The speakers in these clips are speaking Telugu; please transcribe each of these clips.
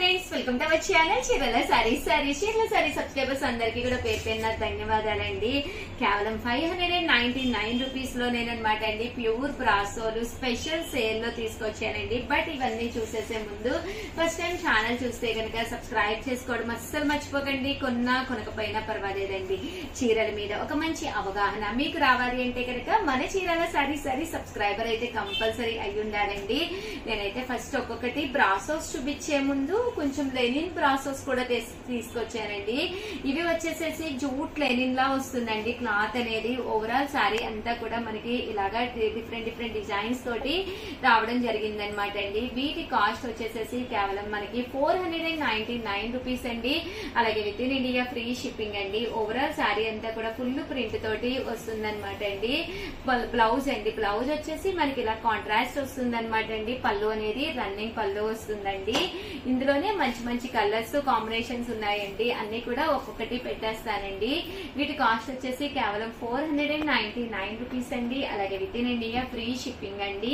friends welcome to our channel Chirala sari sorry Chirala sari subscribers అందరికీ కూడా పేరు పేరున ధన్యవాదాలండి కేవలం five hundred and ninety nine rupees లో నేనమాట అండి ప్యూర్ బ్రాసోలు స్పెషల్ సేల్ లో తీసుకొచ్చానండి బట్ ఇవన్నీ చూసేసే ముందు ఫస్ట్ టైం ఛానల్ చూస్తే కనుక సబ్స్క్రైబ్ చేసుకోవడం అస్సలు మర్చిపోకండి కొన్నా కొనకపోయినా పర్వాలేదండి చీరల మీద ఒక మంచి అవగాహన మీకు రావాలి అంటే కనుక మన చీరల సారీ సారీ సబ్స్క్రైబర్ అయితే కంపల్సరీ అయి ఉండాలండి నేనైతే ఫస్ట్ ఒక్కొక్కటి బ్రాసోస్ చూపించే ముందు కొంచెం లెనిన్ బ్రాసోస్ కూడా తీస్- తీసుకొచ్చానండి ఇవి వచ్చేసేసి జూట్ లెనిన్ లా వస్తుందండి క్లాత్ అనేది ఓవరాల్ సారీ అంతా కూడా మనకి ఇలాగా డిఫరెంట్ డిఫరెంట్ డిజైన్స్ తోటి రావడం జరిగింది అనమాట అండి వీటి కాస్ట్ వచ్చేసేసి కేవలం మనకి four hundred and ninety nine rupees అండి అలాగే within India free shipping అండి ఓవరాల్ సారీ అంతా కూడా ఫుల్ ప్రింట్ తోటి వస్తుందన్నమాట అండి బల్- బ్లౌజ్ అండి బ్లౌజ్ వచ్చేసి మనకి ఇలా కాంట్రాస్ట్ వస్తుంది అనమాట అండి పళ్ళు అనేది రన్నింగ్ పళ్ళు వస్తుందండి ఇందులోనే మంచి మంచి కలర్స్ కాంబినేషన్స్ ఉన్నాయండి అన్ని కూడా ఒక్కొక్కటి పెట్టేస్తానండి వీటి కాస్ట్ వచ్చేసి కేవలం four hundred and ninety nine rupees అండి అలాగే within India free shipping అండి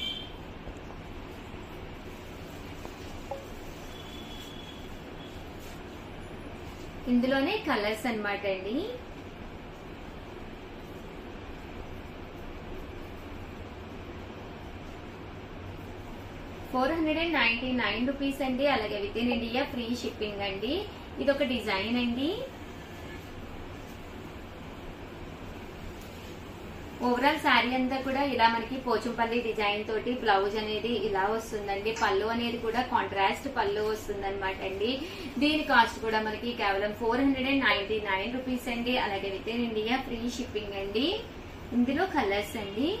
ఇందులోనే కలర్స్ అన్నమాట అండి four hundred and ninety nine rupees అండి అలాగే within India free shipping అండి ఇది ఒక డిజైన్ అండి ఓవరాల్ శారీ అంతా కూడా ఇలా మనకి పోచంపల్లి డిజైన్ తోటి బ్లౌజ్ అనేది ఇలా వస్తుందండి పళ్ళు అనేది కూడా కాంట్రాస్ట్ పళ్ళు వస్తుంది అనమాట అండి దీని కాస్ట్ కూడా మనకి కేవలం four hundred and ninety nine rupees అండి అలాగే within India free shipping అండి ఇందులో కలర్స్ అండి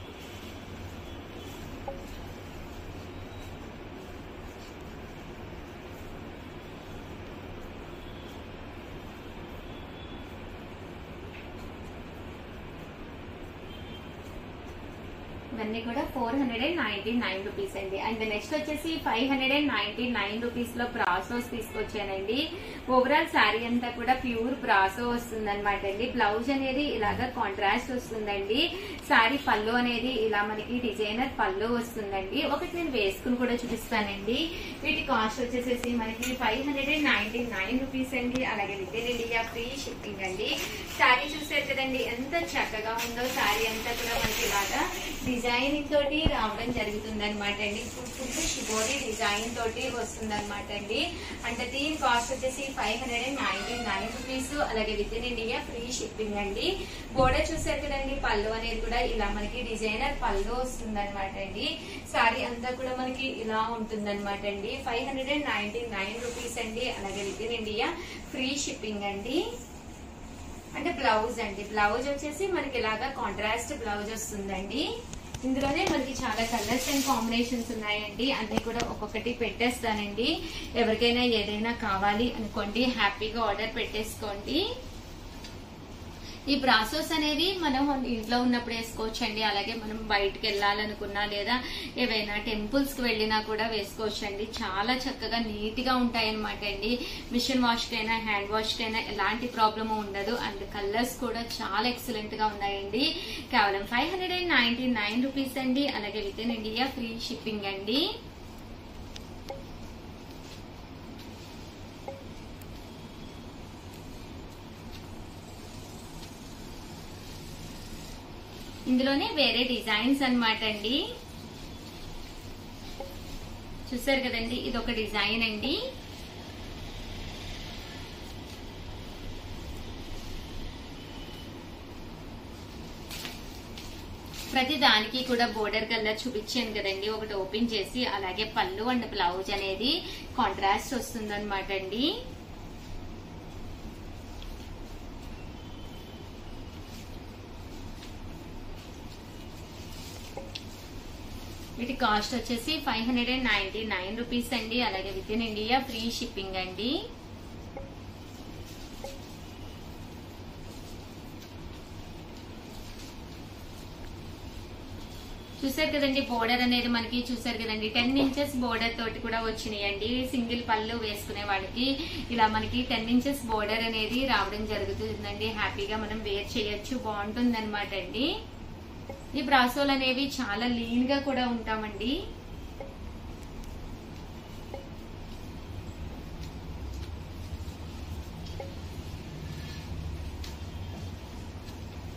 ఇవన్నీ కూడా four hundred and ninety nine rupees అండి అండ్ నెక్స్ట్ వచ్చేసి five hundred and ninety nine rupees లో బ్రాసోస్ తీసుకొచ్చానండి ఓవరాల్ శారీ అంతా కూడా ప్యూర్ బ్రాసో వస్తుంది అనమాట అండి బ్లౌజ్ అనేది ఇలాగా కాంట్రాస్ట్ వస్తుందండి శారీ పళ్ళు అనేది ఇలా మనకి డిజైనర్ పళ్ళు వస్తుందండి ఒకటి నేను వేసుకుని కూడా చూపిస్తానండి వీటి కాస్ట్ వచ్చేసేసి మనకి five hundred and ninety nine rupees అండి అలాగే within India free shipping అండి శారీ చూసారు కదండి ఎంత చక్కగా ఉందో శారీ అంతా కూడా మనకి ఇలాగా డిజైనింగ్ తోటి రావడం జరుగుతుంది అనమాట అండి ఫుల్ షిబోరి డిజైన్ తోటి వస్తుంది అనమాట అండి అంటే దీని కాస్ట్ వచ్చేసి five hundred and ninety nine rupees అలాగే within India free shipping అండి బోర్డర్ చూసారు కదండి పళ్ళు అనేది కూడా ఇలా మనకి డిజైనర్ పళ్ళు వస్తుంది అనమాట అండి సారీ అంతా కూడా మనకి ఇలా ఉంటుంది అనమాట అండి five hundred and ninety nine rupees అండి అలాగే within India free shipping అండి అంటే బ్లౌజ్ అండి బ్లౌజ్ వచ్చేసి మనకి ఇలాగా కాంట్రాస్ట్ బ్లౌజ్ వస్తుందండి ఇందులోనే మనకి చాలా కలర్స్ అండ్ కాంబినేషన్స్ ఉన్నాయండి అన్ని కూడా ఒక్కొక్కటి పెట్టేస్తానండి ఎవరికైనా ఏదైనా కావాలి అనుకోండి హ్యాపీగా ఆర్డర్ పెట్టేసుకోండి ఈ బ్రాసోస్ అనేది మనం ఇంట్లో ఉన్నప్పుడు వేసుకోవచ్చండి అలాగే మనం బయటకు వెళ్ళాలనుకున్నా లేదా ఏవైనా టెంపుల్స్ కి వెళ్ళినా కూడా వేసుకోవచ్చండి చాలా చక్కగా నీట్ గా ఉంటాయి అనమాట అండి మిషన్ వాష్ కైనా హ్యాండ్ వాష్ కైనా ఎలాంటి ప్రాబ్లమ్ ఉండదు అండ్ కలర్స్ కూడా చాలా ఎక్సలెంట్ గా ఉన్నాయండి కేవలం five hundred and ninety nine rupees అండి అలాగే within India free shipping అండి ఇందులోనే వేరే డిజైన్స్ అన్నమాట అండి చూసారు కదండి ఇది ఒక డిజైన్ అండి ప్రతి దానికి కూడా బోర్డర్ కలర్ చూపించాను కదండి ఒకటి ఓపెన్ చేసి అలాగే పళ్ళు అండ్ బ్లౌజ్ అనేది కాంట్రాస్ట్ వస్తుంది అనమాట అండి వీటి కాస్ట్ వచ్చేసి five hundred and ninety nine rupees అండి అలాగే within India free shipping అండి చూసారు కదండి బోర్డర్ అనేది మనకి చూసారు కదండి టెన్ ఇంచెస్ బోర్డర్ తోటి కూడా వచ్చినాయండి సింగిల్ పళ్ళు వేసుకునే వాళ్ళకి ఇలా మనకి టెన్ ఇంచెస్ బోర్డర్ అనేది రావడం జరుగుతుందండి హ్యాపీగా మనం వేర్ చేయొచ్చు బాగుంటుంది అనమాట అండి ఈ బ్రాసోలు అనేవి చాలా లీన్ గా కూడా ఉంటామండి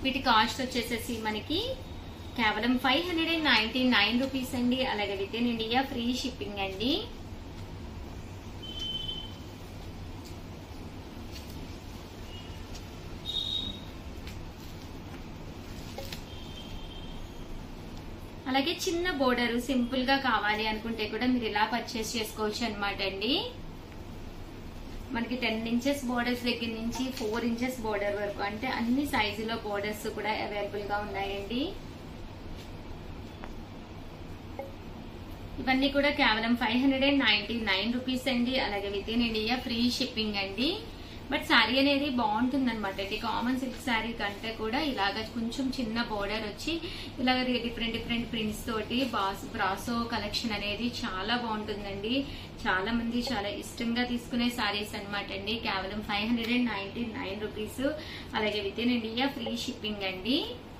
వీటి కాస్ట్ వచ్చేసేసి మనకి కేవలం five hundred and ninety nine rupees అండి అలాగే within India free shipping అండి అలాగే చిన్న బోర్డర్ సింపుల్ గా కావాలి అనుకుంటే కూడా మీరు ఇలా పర్చేస్ చేసుకోవచ్చు అనమాట అండి మనకి టెన్ ఇంచెస్ బోర్డర్స్ దగ్గర నుంచి ఫోర్ ఇంచెస్ బోర్డర్ వరకు అంటే అన్ని సైజులో బోర్డర్స్ కూడా అవైలబుల్ గా ఉన్నాయండి ఇవన్నీ కూడా కేవలం five hundred and ninety nine rupees అండి అలాగే within India free shipping అండి బట్ శారీ అనేది బాగుంటుంది అనమాట ఇది కామన్ సిల్క్ శారీ కంటే కూడా ఇలాగ కొంచెం చిన్న బోర్డర్ వచ్చి ఇలాగ డిఫరెంట్ డిఫరెంట్ ప్రింట్స్ తోటి బాస్ బ్రాసో కలెక్షన్ అనేది చాలా బాగుంటుందండి చాలా మంది చాలా ఇష్టంగా తీసుకునే శారీస్ అనమాట అండి కేవలం five hundred and ninety nine rupees అలాగే within India free shipping అండి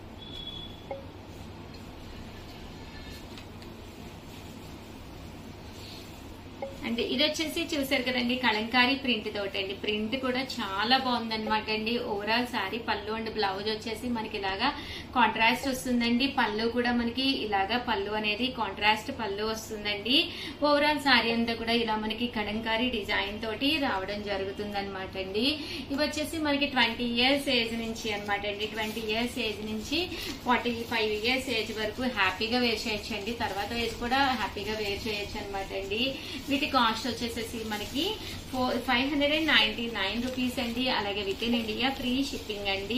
అండ్ ఇది వచ్చేసి చూసారు కదండి కలంకారీ ప్రింట్ తోటి అండి ప్రింట్ కూడా చాలా బాగుందన్నమాట అండి ఓవరాల్ శారీ పళ్ళు అండ్ బ్లౌజ్ వచ్చేసి మనకి ఇలాగా కాంట్రాస్ట్ వస్తుందండి పళ్ళు కూడా మనకి ఇలాగా పళ్ళు అనేది కాంట్రాస్ట్ పళ్ళు వస్తుందండి ఓవరాల్ శారీ అంతా కూడా ఇలా మనకి కలంకారీ డిజైన్ తోటి రావడం జరుగుతుంది అనమాట అండి ఇవి వచ్చేసి మనకి ట్వంటీ ఇయర్స్ ఏజ్ నుంచి అనమాట అండి ట్వంటీ ఇయర్స్ ఏజ్ నుంచి ఫార్టీ ఫైవ్ ఇయర్స్ ఏజ్ వరకు హ్యాపీగా వేర్ చేయొచ్చు అండి తర్వాత ఏజ్ కూడా హ్యాపీగా వేర్ చేయొచ్చు అనమాట అండి వీటి కాస్ట్ వచ్చేసేసి మనకి four five hundred and ninety nine rupees అండి అలాగే within India free shipping అండి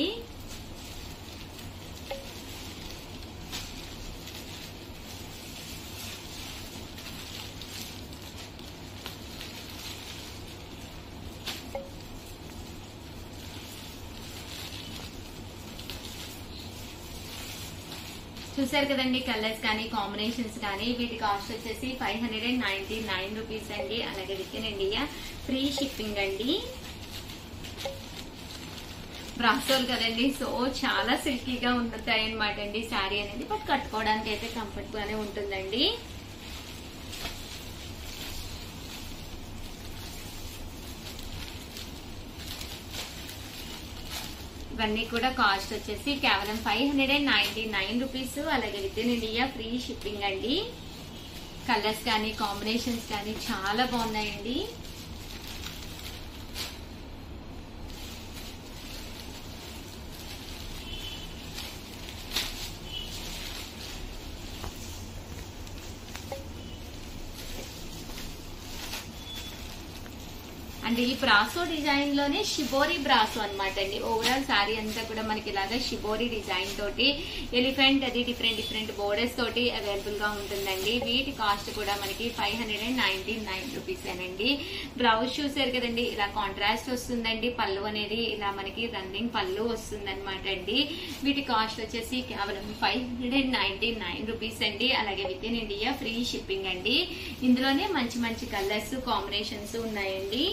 చూసారు కదండి కలర్స్ కానీ కాంబినేషన్స్ కానీ వీటి కాస్ట్ వచ్చేసి five hundred and ninety nine rupees అండి అలాగే within India free shipping అండి బ్రాసోల్ కదండి సో చాలా సిల్కీగా ఉంటాయి అనమాట అండి శారీ అనేది బట్ కట్టుకోవడానికి అయితే కంఫర్ట్ గానే ఉంటుందండి ఇవన్నీ కూడా కాస్ట్ వచ్చేసి కేవలం five hundred and ninety nine rupees అలాగే within India free shipping అండి కలర్స్ కానీ కాంబినేషన్స్ కానీ చాలా బాగున్నాయండి అండ్ ఈ బ్రాసో డిజైన్ లోనే షిబోరి బ్రాసో అనమాట అండి ఓవరాల్ శారీ అంతా కూడా మనకి ఇలాగా షిబోరి డిజైన్ తోటి ఎలిఫెంట్ అది డిఫరెంట్ డిఫరెంట్ బోర్డర్స్ తోటి అవైలబుల్ గా ఉంటుందండి వీటి కాస్ట్ కూడా మనకి five hundred and ninety nine rupees అండి బ్లౌజ్ చూసారు కదండి ఇలా కాంట్రాస్ట్ వస్తుందండి పళ్ళు అనేది ఇలా మనకి రన్నింగ్ పళ్ళు వస్తుంది అనమాట అండి వీటి కాస్ట్ వచ్చేసి కేవలం five hundred and ninety nine rupees అండి అలాగే within India free shipping అండి ఇందులోనే మంచి మంచి కలర్స్ కాంబినేషన్స్ ఉన్నాయండి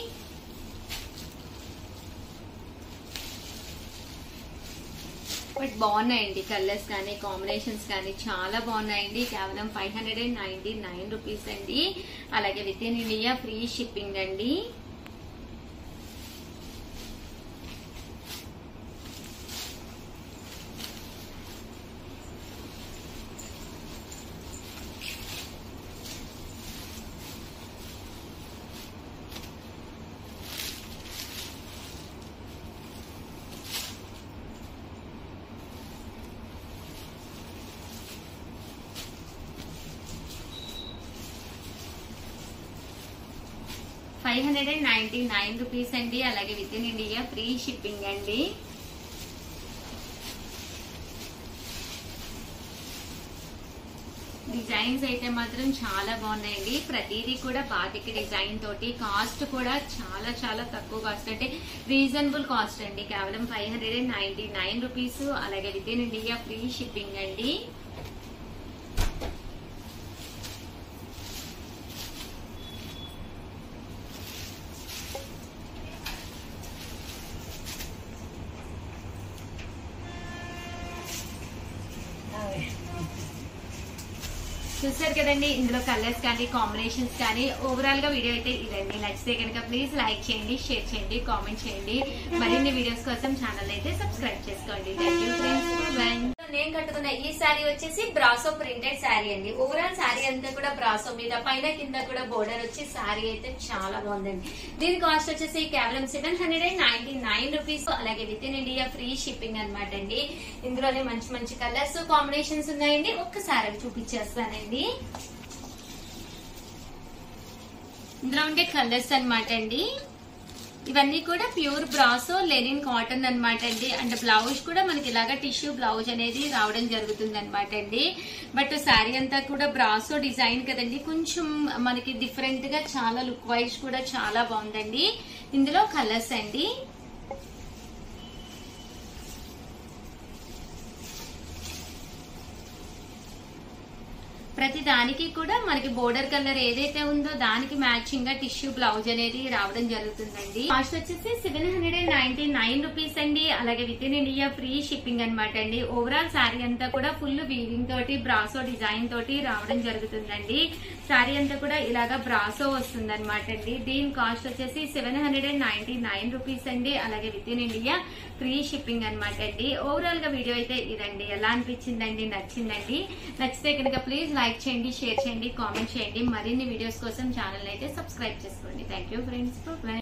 బట్ బాగున్నాయండి కలర్స్ కానీ కాంబినేషన్స్ కానీ చాలా బాగున్నాయండి కేవలం five hundred and ninety nine rupees అండి అలాగే within India free shipping అండి five hundred and ninety nine rupees అండి అలాగే within India free shipping అండి డిజైన్స్ అయితే మాత్రం చాలా బాగున్నాయండి ప్రతిదీ కూడా బాతికి డిజైన్ తోటి కాస్ట్ కూడా చాలా చాలా తక్కువ కాస్ట్ అంటే రీజనబుల్ కాస్ట్ అండి కేవలం five hundred and ninety nine rupees అలాగే within India free shipping అండి చూసారు కదండి ఇందులో కలర్స్ కానీ కాంబినేషన్స్ కానీ ఓవరాల్ గా వీడియో అయితే ఇదండి నచ్చితే కనుక ప్లీజ్ లైక్ చేయండి షేర్ చేయండి కామెంట్ చేయండి మరిన్ని వీడియోస్ కోసం ఛానల్ అయితే సబ్స్క్రైబ్ చేసుకోండి థ్యాంక్ యూ ఫ్రెండ్స్ నేను కట్టుకున్న ఈ శారీ వచ్చేసి బ్రాసో ప్రింటెడ్ శారీ అండి ఓవరాల్ శారీ అంతా కూడా బ్రాసో మీద పైన కింద కూడా బోర్డర్ వచ్చి శారీ అయితే చాలా బాగుందండి దీని కాస్ట్ వచ్చేసి కేవలం seven hundred and ninety nine rupees అలాగే within India free shipping అనమాట అండి ఇందులోనే మంచి మంచి కలర్స్ కాంబినేషన్స్ ఉన్నాయండి ఒక్కసారి అవి చూపించేస్తానండి ఇందులో ఉండే కలర్స్ అన్నమాట అండి ఇవన్నీ కూడా ప్యూర్ బ్రాసో లెనిన్ కాటన్ అన్నమాట అండి అండ్ బ్లౌజ్ కూడా మనకి ఇలాగా టిష్యూ బ్లౌజ్ అనేది రావడం జరుగుతుంది అనమాట అండి బట్ శారీ అంతా కూడా బ్రాసో డిజైన్ కదండి కొంచెం మనకి డిఫరెంట్ గా చాలా లుక్ వైజ్ కూడా చాలా బాగుందండి ఇందులో కలర్స్ అండి ప్రతి దానికి కూడా మనకి బోర్డర్ కలర్ ఏదైతే ఉందో దానికి మ్యాచింగ్ గా టిష్యూ బ్లౌజ్ అనేది రావడం జరుగుతుందండి కాస్ట్ వచ్చేసి seven hundred and ninety nine rupees అండి అలాగే within India free shipping అనమాట అండి ఓవరాల్ శారీ అంతా కూడా ఫుల్ వీవింగ్ తోటి బ్రాసో డిజైన్ తోటి రావడం జరుగుతుందండి శారీ అంతా కూడా ఇలాగా బ్రాసో వస్తుంది అనమాట అండి దీని కాస్ట్ వచ్చేసి seven hundred and ninety nine rupees అండి అలాగే within India free shipping అనమాట అండి ఓవరాల్ గా వీడియో అయితే ఇదండి ఎలా అనిపించిందండి నచ్చిందండి నచ్చితే కనుక ప్లీజ్ లైక్ చేయండి షేర్ చేయండి కామెంట్ చేయండి మరిన్ని వీడియోస్ కోసం ఛానల్ అయితే సబ్స్క్రైబ్ చేసుకోండి థ్యాంక్ యూ ఫ్రెండ్స్